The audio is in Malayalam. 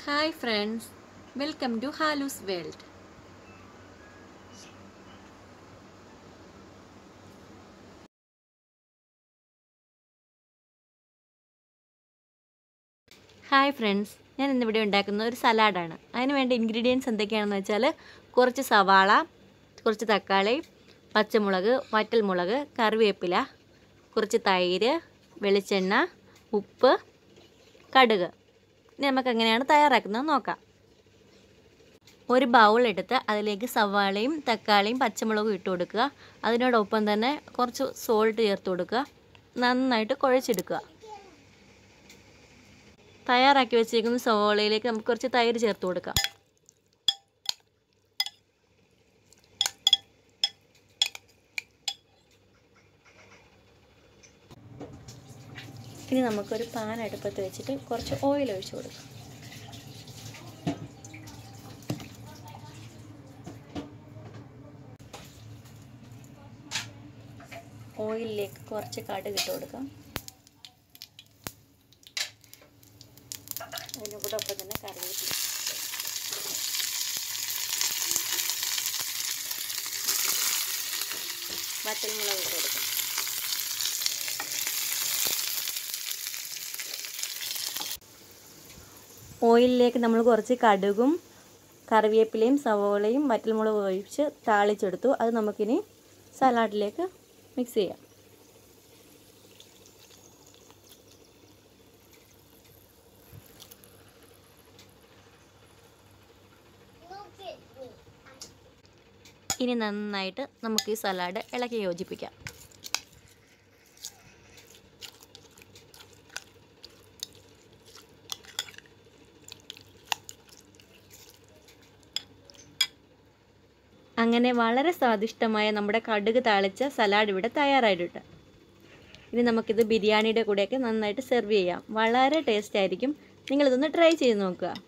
hi friends welcome to Halu's world hi friends ഞാൻ ഇന്നിവിടെ ഉണ്ടാക്കുന്ന ഒരു സലാഡാണ് അതിന് വേണ്ട ഇൻഗ്രീഡിയൻസ് എന്തൊക്കെയാണെന്ന് വെച്ചാൽ കുറച്ച് സവാള കുറച്ച് തക്കാളി പച്ചമുളക് വറ്റൽമുളക് കറിവേപ്പില കുറച്ച് തൈര് വെളിച്ചെണ്ണ ഉപ്പ് കടുക് ഇനി നമുക്ക് എങ്ങനെയാണ് തയ്യാറാക്കുന്നത് നോക്കാം ഒരു ബൗൾ എടുത്ത് അതിലേക്ക് സവാളയും തക്കാളിയും പച്ചമുളകും ഇട്ട് കൊടുക്കുക അതിനോടൊപ്പം തന്നെ കുറച്ച് സോൾട്ട് ചേർത്ത് കൊടുക്കുക നന്നായിട്ട് കുഴച്ചെടുക്കുക തയ്യാറാക്കി വെച്ചിരിക്കുന്ന സവാളയിലേക്ക് നമുക്ക് കുറച്ച് തൈര് ചേർത്ത് കൊടുക്കാം ഇനി നമുക്കൊരു പാൻ അടുപ്പത്ത് വെച്ചിട്ട് കുറച്ച് ഓയിൽ ഒഴിച്ചു കൊടുക്കാം ഓയിലിലേക്ക് കുറച്ച് കടുക് ഇട്ട് കൊടുക്കാം അതിൻ്റെ കൂടെ ഒപ്പം തന്നെ കറിവേപ്പില വറ്റൽമുളക് ഇട്ട് കൊടുക്കാം ഓയിലിലേക്ക് നമ്മൾ കുറച്ച് കടുകും കറിവേപ്പിലയും സവോളയും വറ്റൽമുളകും ഒഴിച്ച് താളിച്ചെടുത്തു അത് നമുക്കിനി സലാഡിലേക്ക് മിക്സ് ചെയ്യാം ഇനി നന്നായിട്ട് നമുക്ക് ഈ സലാഡ് ഇളക്കി യോജിപ്പിക്കാം അങ്ങനെ വളരെ സ്വാദിഷ്ടമായ നമ്മുടെ കടുക് താളിച്ച സലാഡ് ഇവിടെ തയ്യാറായിട്ടുണ്ട് ഇനി നമുക്കിത് ബിരിയാണിയുടെ കൂടെയൊക്കെ നന്നായിട്ട് സെർവ് ചെയ്യാം വളരെ ടേസ്റ്റ് ആയിരിക്കും നിങ്ങളിതൊന്ന് ട്രൈ ചെയ്ത് നോക്കുക